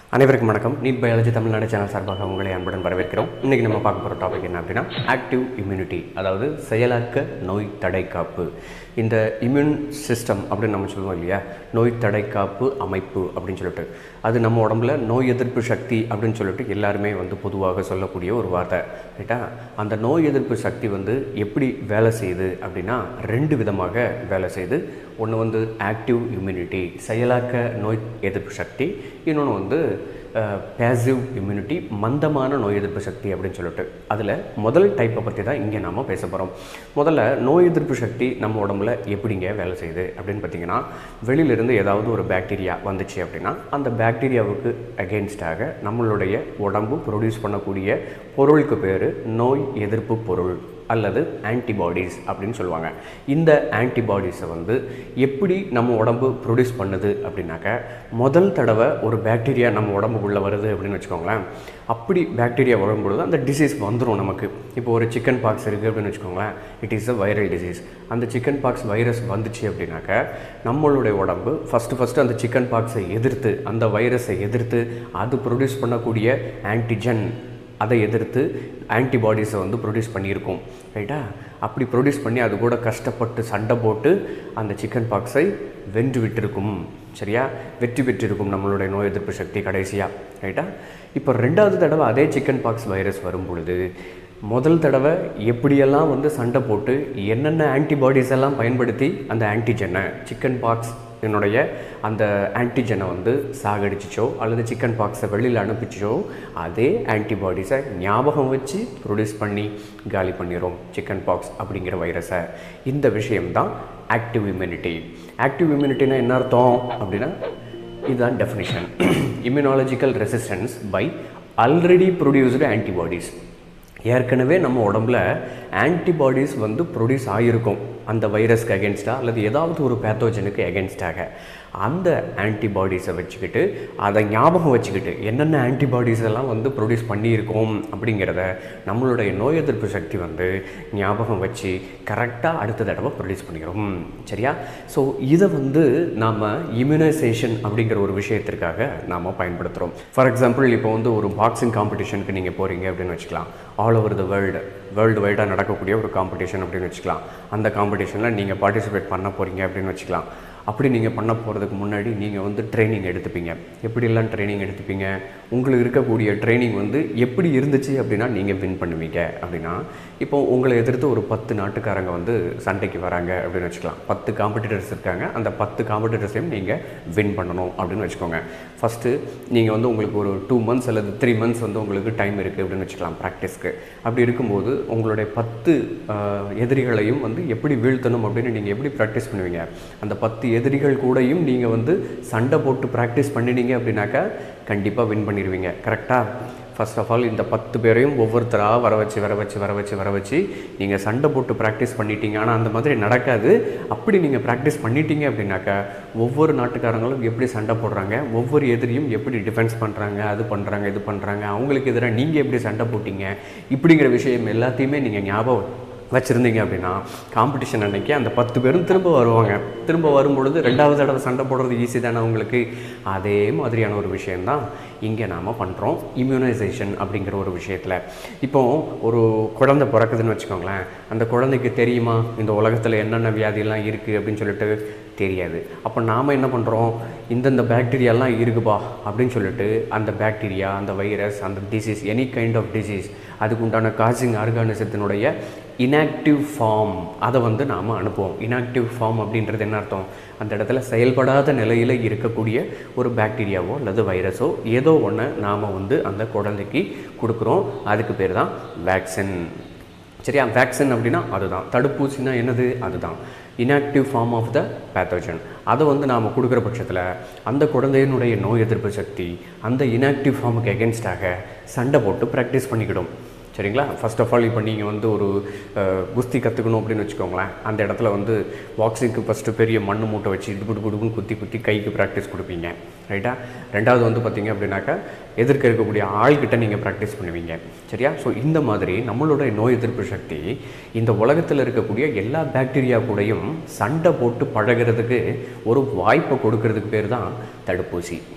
அனைவருக்கும் வணக்கம் NEET biology Tamil Nadu channel சார்பாக உங்களை அன்புடன் வரவேற்கிறோம் இன்றைக்கி நம்ம பார்க்க போகிற டாபிக் என்ன அப்படின்னா ஆக்டிவ் இம்யூனிட்டி அதாவது செயலாக்க நோய் தடைக்காப்பு இந்த இம்யூன் சிஸ்டம் அப்படின்னு நம்ம சொல்லுவோம் இல்லையா நோய் தடைக்காப்பு அமைப்பு அப்படின்னு சொல்லிட்டு அது நம்ம உடம்புல நோய் எதிர்ப்பு சக்தி அப்படின்னு சொல்லிட்டு எல்லாருமே வந்து பொதுவாக சொல்லக்கூடிய ஒரு வார்த்தை ரைட்டா அந்த நோய் எதிர்ப்பு சக்தி வந்து எப்படி வேலை செய்யுது அப்படின்னா ரெண்டு விதமாக வேலை செய்யுது ஒன்று வந்து ஆக்டிவ் இம்யூனிட்டி செயலாக்க நோய் எதிர்ப்பு சக்தி இன்னொன்று வந்து பேசிவ் இம்யூனிட்டி மந்தமான நோய் எதிர்ப்பு சக்தி அப்படின்னு சொல்லிட்டு அதில் முதல் டைப்பை பற்றி தான் இங்கே நாம் பேச போகிறோம் முதல்ல நோய் எதிர்ப்பு சக்தி நம்ம உடம்புல எப்படிங்க வேலை செய்யுது அப்படின்னு பார்த்தீங்கன்னா வெளியிலேருந்து ஏதாவது ஒரு பாக்டீரியா வந்துச்சு அப்படின்னா அந்த பாக்டீரியாவுக்கு அகெயின்ஸ்டாக நம்மளுடைய உடம்பு ப்ரொடியூஸ் பண்ணக்கூடிய பொருளுக்கு பேர் நோய் எதிர்ப்பு பொருள் அல்லது ஆன்டிபாடிஸ் அப்படின்னு சொல்லுவாங்க இந்த ஆன்டிபாடிஸை வந்து எப்படி நம்ம உடம்பு ப்ரொடியூஸ் பண்ணுது அப்படின்னாக்க முதல் தடவை ஒரு பாக்டீரியா நம்ம உடம்புக்குள்ளே வருது அப்படின்னு வச்சுக்கோங்களேன் அப்படி பாக்டீரியா வரும்பொழுது அந்த டிசீஸ் வந்துடும் நமக்கு இப்போ ஒரு சிக்கன் பாக்ஸ் இருக்குது அப்படின்னு வச்சுக்கோங்களேன் it is a viral disease அந்த சிக்கன் பாக்ஸ் வைரஸ் வந்துச்சு அப்படின்னாக்க நம்மளுடைய உடம்பு ஃபஸ்ட்டு ஃபஸ்ட்டு அந்த சிக்கன் பாக்ஸை எதிர்த்து அந்த வைரஸை எதிர்த்து அது ப்ரொடியூஸ் பண்ணக்கூடிய ஆன்டிஜன் அதை எதிர்த்து ஆன்டிபாடிஸை வந்து ப்ரொடியூஸ் பண்ணியிருக்கோம் ரைட்டா அப்படி ப்ரொடியூஸ் பண்ணி அது கூட கஷ்டப்பட்டு சண்டை போட்டு அந்த சிக்கன் பாக்ஸை வென்று விட்டிருக்கும் சரியா வெற்றி பெற்றிருக்கும் நம்மளுடைய நோய் எதிர்ப்பு சக்தி கடைசியாக ரைட்டா இப்போ ரெண்டாவது தடவை அதே சிக்கன் பாக்ஸ் வைரஸ் வரும் பொழுது முதல் தடவை எப்படியெல்லாம் வந்து சண்டை போட்டு என்னென்ன ஆன்டிபாடிஸ் எல்லாம் பயன்படுத்தி அந்த ஆன்டிஜனை சிக்கன் பாக்ஸ் என்னுடைய அந்த ஆன்டிஜனை வந்து சாகடிச்சிச்சோ அல்லது சிக்கன் பாக்ஸை வெளியில் அனுப்பிச்சோ அதே ஆன்டிபாடிஸை ஞாபகம் வச்சு ப்ரொடியூஸ் பண்ணி காலி பண்ணிடும் சிக்கன் பாக்ஸ் அப்படிங்கிற வைரஸை இந்த விஷயம்தான் ஆக்டிவ் இம்யூனிட்டி ஆக்டிவ் இம்யூனிட்டினா என்ன அர்த்தம் அப்படின்னா இதுதான் definition immunological resistance by already produced antibodies ஏற்கனவே நம்ம உடம்புல ஆன்டிபாடிஸ் வந்து ப்ரொடியூஸ் ஆகிருக்கும் அந்த வைரஸ்க்கு அகேன்ஸ்டாக அல்லது ஏதாவது ஒரு பேத்தோஜனுக்கு அகேன்ஸ்டாக அந்த ஆன்டிபாடிஸை வச்சுக்கிட்டு அதை ஞாபகம் வச்சுக்கிட்டு என்னென்ன ஆன்டிபாடிஸ் எல்லாம் வந்து ப்ரொடியூஸ் பண்ணியிருக்கோம் அப்படிங்கிறத நம்மளுடைய நோய் எதிர்ப்பு சக்தி வந்து ஞாபகம் வச்சு கரெக்டாக அடுத்த தடவை ப்ரொடியூஸ் பண்ணிக்கிறோம் சரியா ஸோ இதை வந்து நாம் இம்யூனைசேஷன் அப்படிங்கிற ஒரு விஷயத்திற்காக நாம் பயன்படுத்துகிறோம் ஃபார் எக்ஸாம்பிள் இப்போ வந்து ஒரு பாக்ஸிங் காம்படிஷனுக்கு நீங்கள் போகிறீங்க அப்படின்னு வச்சுக்கலாம் all over the world world வைடாக நடக்கக்கூடிய ஒரு காம்படிஷன் அப்படின்னு வச்சுக்கலாம் அந்த காம்படிஷனில் நீங்கள் பார்ட்டிசிபேட் பண்ண போகிறீங்க அப்படின்னு வச்சுக்கலாம் அப்படி நீங்கள் பண்ண போகிறதுக்கு முன்னாடி நீங்கள் வந்து ட்ரைனிங் எடுத்துப்பீங்க எப்படிலாம் ட்ரைனிங் எடுத்துப்பீங்க உங்களுக்கு இருக்கக்கூடிய ட்ரைனிங் வந்து எப்படி இருந்துச்சு அப்படின்னா நீங்கள் வின் பண்ணுவீங்க அப்படின்னா இப்போ உங்களை எதிர்த்து ஒரு பத்து நாட்டுக்காரங்க வந்து சண்டைக்கு வராங்க அப்படின்னு வச்சுக்கலாம் பத்து காம்படிட்டர்ஸ் இருக்காங்க அந்த பத்து காம்படிட்டர்ஸையும் நீங்கள் வின் பண்ணணும் அப்படின்னு வச்சுக்கோங்க ஃபஸ்ட்டு நீங்கள் வந்து உங்களுக்கு ஒரு டூ மந்த்ஸ் அல்லது த்ரீ மந்த்ஸ் வந்து உங்களுக்கு டைம் இருக்குது அப்படின்னு வச்சுக்கலாம் ப்ராக்டிஸ்க்கு அப்படி இருக்கும்போது உங்களுடைய பத்து எதிரிகளையும் வந்து எப்படி வீழ்த்தணும் அப்படின்னு நீங்கள் எப்படி ப்ராக்டிஸ் பண்ணுவீங்க அந்த பத்து எதிரிகள் கூடயும் நீங்கள் வந்து சண்டை போட்டு ப்ராக்டிஸ் பண்ணினீங்க அப்படின்னாக்கா கண்டிப்பாக வின் பண்ணிடுவீங்க கரெக்டாக ஃபர்ஸ்ட் ஆஃப் ஆல் இந்த பத்து பேரையும் ஒவ்வொருத்தராக வர வச்சு வர வச்சு வர வச்சு வர வச்சு நீங்கள் சண்டை போட்டு ப்ராக்டிஸ் பண்ணிட்டீங்க ஆனால் அந்த மாதிரி நடக்காது அப்படி நீங்கள் ப்ராக்டிஸ் பண்ணிட்டீங்க அப்படின்னாக்கா ஒவ்வொரு நாட்டுக்காரங்களும் எப்படி சண்டை போடுறாங்க ஒவ்வொரு எதிரியும் எப்படி டிஃபென்ஸ் பண்ணுறாங்க அது பண்ணுறாங்க இது பண்ணுறாங்க அவங்களுக்கு எதிராக நீங்கள் எப்படி சண்டை போட்டீங்க இப்படிங்கிற விஷயம் எல்லாத்தையுமே நீங்கள் ஞாபகம் வச்சுருந்தீங்க அப்படின்னா காம்படிஷன் அன்னைக்கு அந்த பத்து பேரும் திரும்ப வருவாங்க திரும்ப வரும்பொழுது ரெண்டாவது தடவை சண்டை போடுறது ஈஸி தானே அவங்களுக்கு அதே மாதிரியான ஒரு விஷயந்தான் இங்கே நாம் பண்ணுறோம் இம்யூனைசேஷன் அப்படிங்கிற ஒரு விஷயத்தில் இப்போ ஒரு குழந்தை பிறக்குதுன்னு வச்சுக்கோங்களேன் அந்த குழந்தைக்கு தெரியுமா இந்த உலகத்தில் என்னென்ன வியாதியெல்லாம் இருக்குது அப்படின்னு சொல்லிட்டு தெரியாது அப்போ நாம் என்ன பண்ணுறோம் இந்தந்த பாக்டீரியாலாம் இருக்குப்பா அப்படின்னு சொல்லிட்டு அந்த பாக்டீரியா அந்த வைரஸ் அந்த disease any kind of disease அதுக்கு உண்டான காசிங் ஆர்கானிசத்தினுடைய இனாக்டிவ் ஃபார்ம் அதை வந்து நாம் அனுப்புவோம் இனாக்டிவ் ஃபார்ம் அப்படின்றது என்ன அர்த்தம் அந்த இடத்துல செயல்படாத நிலையில் இருக்கக்கூடிய ஒரு பாக்டீரியாவோ அல்லது வைரஸோ ஏதோ ஒன்று நாம் வந்து அந்த குழந்தைக்கு கொடுக்குறோம் அதுக்கு பேர் தான் வேக்சின் சரியா வேக்சின் அப்படின்னா அதுதான் தடுப்பூசினா என்னது அதுதான் inactive form of the pathogen அதை வந்து நாம் கொடுக்குற பட்சத்தில் அந்த குழந்தையினுடைய நோய் எதிர்ப்பு சக்தி அந்த இனாக்டிவ் ஃபார்முக்கு எகென்ஸ்டாக சண்டை போட்டு ப்ராக்டிஸ் பண்ணிக்கிடும் சரிங்களா ஃபர்ஸ்ட் ஆஃப் ஆல் இப்போ நீங்கள் வந்து ஒரு குஸ்தி கற்றுக்கணும் அப்படின்னு வச்சுக்கோங்களேன் அந்த இடத்துல வந்து பாக்ஸிங்க்கு ஃபஸ்ட்டு பெரிய மண் மூட்டை வச்சு இது குடு குடுக்குன்னு குத்தி குத்தி கைக்கு ப்ராக்டிஸ் கொடுப்பீங்க ரைட்டா ரெண்டாவது வந்து பார்த்தீங்க அப்படின்னாக்கா எதிர்க்க இருக்கக்கூடிய ஆள்கிட்ட நீங்கள் ப்ராக்டிஸ் பண்ணுவீங்க சரியா ஸோ இந்த மாதிரி நம்மளுடைய நோய் எதிர்ப்பு சக்தி இந்த உலகத்தில் இருக்கக்கூடிய எல்லா பாக்டீரியா கூடயும் சண்டை போட்டு பழகிறதுக்கு ஒரு வாய்ப்பை கொடுக்கறதுக்கு பேர் தான் தடுப்பூசி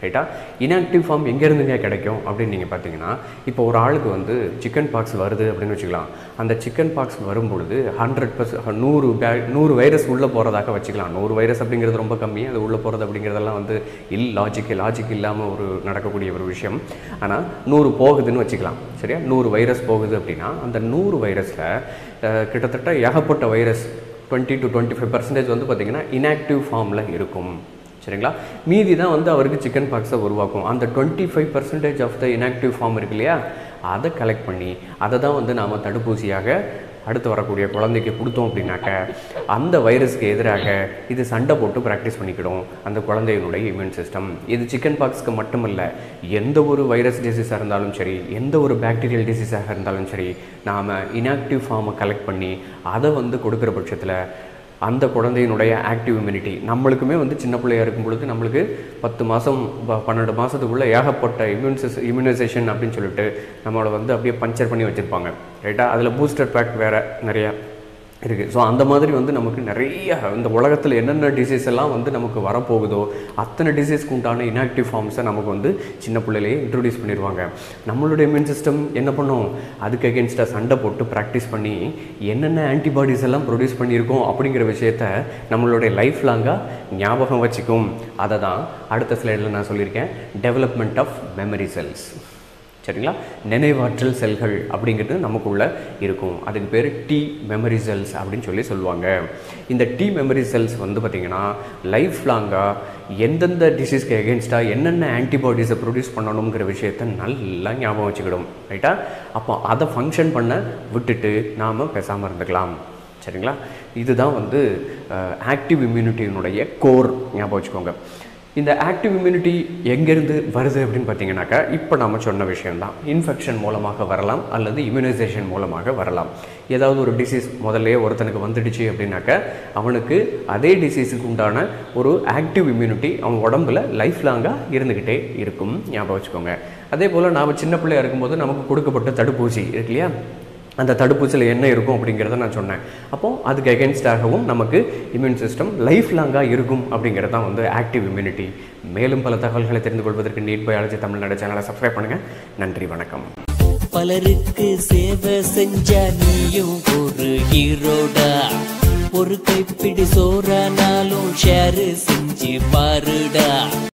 ரைட்டா இன்ஆக்டிவ் ஃபார்ம் எங்கேருந்துங்க கிடைக்கும் அப்படின்னு நீங்கள் பார்த்தீங்கன்னா இப்போ ஒரு ஆளுக்கு வந்து சிக்கன் பாக்ஸ் வருது அப்படின்னு வச்சுக்கலாம் அந்த சிக்கன் பாக்ஸ் வரும்பொழுது ஹண்ட்ரட் பர்சன்ட் நூறு பே நூறு வைரஸ் உள்ளே போகிறதாக வச்சுக்கலாம் நூறு வைரஸ் அப்படிங்கிறது ரொம்ப கம்மி அது உள்ளே போகிறது அப்படிங்கிறதெல்லாம் வந்து இல் லாஜிக் லாஜிக் இல்லாமல் ஒரு நடக்கக்கூடிய ஒரு விஷயம் ஆனால் நூறு போகுதுன்னு வச்சுக்கலாம் சரியா நூறு வைரஸ் போகுது அப்படின்னா அந்த நூறு வைரஸில் கிட்டத்தட்ட ஏகப்பட்ட virus twenty to twenty five percentage வந்து பார்த்திங்கன்னா இன்ஆக்டிவ் ஃபார்மில் இருக்கும் சரிங்களா மீதி தான் வந்து அவருக்கு சிக்கன் பாக்ஸை உருவாக்கும் அந்த twenty five percentage of the inactive form இருக்கு இல்லையா அதை கலெக்ட் பண்ணி அதை தான் வந்து நாம் தடுப்பூசியாக அடுத்து வரக்கூடிய குழந்தைக்கு கொடுத்தோம் அப்படின்னாக்க அந்த வைரஸ்க்கு எதிராக இது சண்டை போட்டு ப்ராக்டிஸ் பண்ணிக்கிடும் அந்த குழந்தையினுடைய இம்யூன் சிஸ்டம் இது சிக்கன் பாக்ஸ்க்கு மட்டுமல்ல எந்த ஒரு வைரஸ் டிசீஸாக இருந்தாலும் சரி எந்த ஒரு பாக்டீரியல் டிசீஸாக இருந்தாலும் சரி நாம் இன்ஆக்டிவ் ஃபார்மை கலெக்ட் பண்ணி அதை வந்து கொடுக்குற பட்சத்தில் அந்த குழந்தையினுடைய ஆக்டிவ் இம்யூனிட்டி நம்மளுக்குமே வந்து சின்ன பிள்ளையா இருக்கும் பொழுது நம்மளுக்கு பத்து மாதம் பன்னெண்டு மாதத்துக்குள்ளே ஏகப்பட்ட இம்யூன் சிஸ் இம்யூனைசேஷன் அப்படின்னு சொல்லிட்டு நம்மளை வந்து அப்படியே பஞ்சர் பண்ணி வச்சுருப்பாங்க ரைட்டா அதில் பூஸ்டர் பேக் வேறு நிறையா இருக்குது ஸோ அந்த மாதிரி வந்து நமக்கு நிறைய இந்த உலகத்தில் என்னென்ன டிசீஸ் எல்லாம் வந்து நமக்கு வரப்போகுதோ அத்தனை டிசீஸ்க்கு உண்டான இன்ஆக்டிவ் ஃபார்ம்ஸை நமக்கு வந்து சின்ன பிள்ளையிலேயே இன்ட்ரடியூஸ் பண்ணிடுவாங்க நம்மளுடைய இம்யூன் சிஸ்டம் என்ன பண்ணும் அதுக்கு அகேன்ஸ்டாக சண்டை போட்டு ப்ராக்டிஸ் பண்ணி என்னென்ன ஆன்டிபாடிஸ் எல்லாம் ப்ரொடியூஸ் பண்ணியிருக்கோம் அப்படிங்கிற விஷயத்த நம்மளுடைய லைஃப் லாங்காக ஞாபகம் வச்சுக்கும் அதை தான் அடுத்த ஸ்லைடில் நான் சொல்லியிருக்கேன் டெவலப்மெண்ட் ஆஃப் மெமரி செல்ஸ் சரிங்களா நினைவாற்றல் செல்கள் அப்படிங்கிறது நமக்குள்ளே இருக்கும் அதுக்கு பேர் டி மெமரி செல்ஸ் அப்படின்னு சொல்லி சொல்லுவாங்க இந்த டி மெமரி செல்ஸ் வந்து பார்த்திங்கன்னா லைஃப் லாங்காக எந்தெந்த டிசீஸ்க்கு எகென்ஸ்டாக என்னென்ன ஆன்டிபாடிஸை ப்ரொடியூஸ் பண்ணணுங்கிற விஷயத்த நல்லா ஞாபகம் வச்சுக்கிடும் ரைட்டா அப்போ அதை ஃபங்க்ஷன் பண்ண விட்டுட்டு நாம் பேசாமல் இருந்துக்கலாம் சரிங்களா இதுதான் வந்து ஆக்டிவ் இம்யூனிட்டியினுடைய கோர் ஞாபகம் வச்சுக்கோங்க இந்த ஆக்டிவ் இம்யூனிட்டி எங்கேருந்து வருது அப்படின்னு பார்த்தீங்கன்னாக்கா இப்போ நம்ம சொன்ன விஷயம்தான் இன்ஃபெக்ஷன் மூலமாக வரலாம் அல்லது இம்யூனைசேஷன் மூலமாக வரலாம் ஏதாவது ஒரு டிசீஸ் முதல்ல ஒருத்தனுக்கு வந்துடுச்சு அப்படின்னாக்கா அவனுக்கு அதே டிசீஸுக்கு உண்டான ஒரு ஆக்டிவ் இம்யூனிட்டி அவன் உடம்புல லைஃப் லாங்காக இருந்துக்கிட்டே இருக்கும் ஞாபகம் வச்சுக்கோங்க அதே போல் நாம் சின்ன பிள்ளையா இருக்கும்போது நமக்கு கொடுக்கப்பட்ட தடுப்பூசி இருக்கு இல்லையா அந்த தடுப்பூசியில் என்ன இருக்கும் அப்படிங்கிறத நான் சொன்னேன் அப்போது அதுக்கு எகென்ஸ்டாகவும் நமக்கு இம்யூன் சிஸ்டம் லைஃப் லாங்காக இருக்கும் அப்படிங்கிறது தான் வந்து ஆக்டிவ் இம்யூனிட்டி மேலும் பல தகவல்களை தெரிந்து கொள்வதற்கு நீட் பயாலஜி தமிழ்நாடு சேனலை சப்ஸ்கிரைப் பண்ணுங்கள் நன்றி வணக்கம் பலருக்கு சேவை செஞ்ச நீயும் ஒரு ஹீரோடா ஒரு கைப்பிடி சோறானாலும் ஷேர் செஞ்சு பாருடா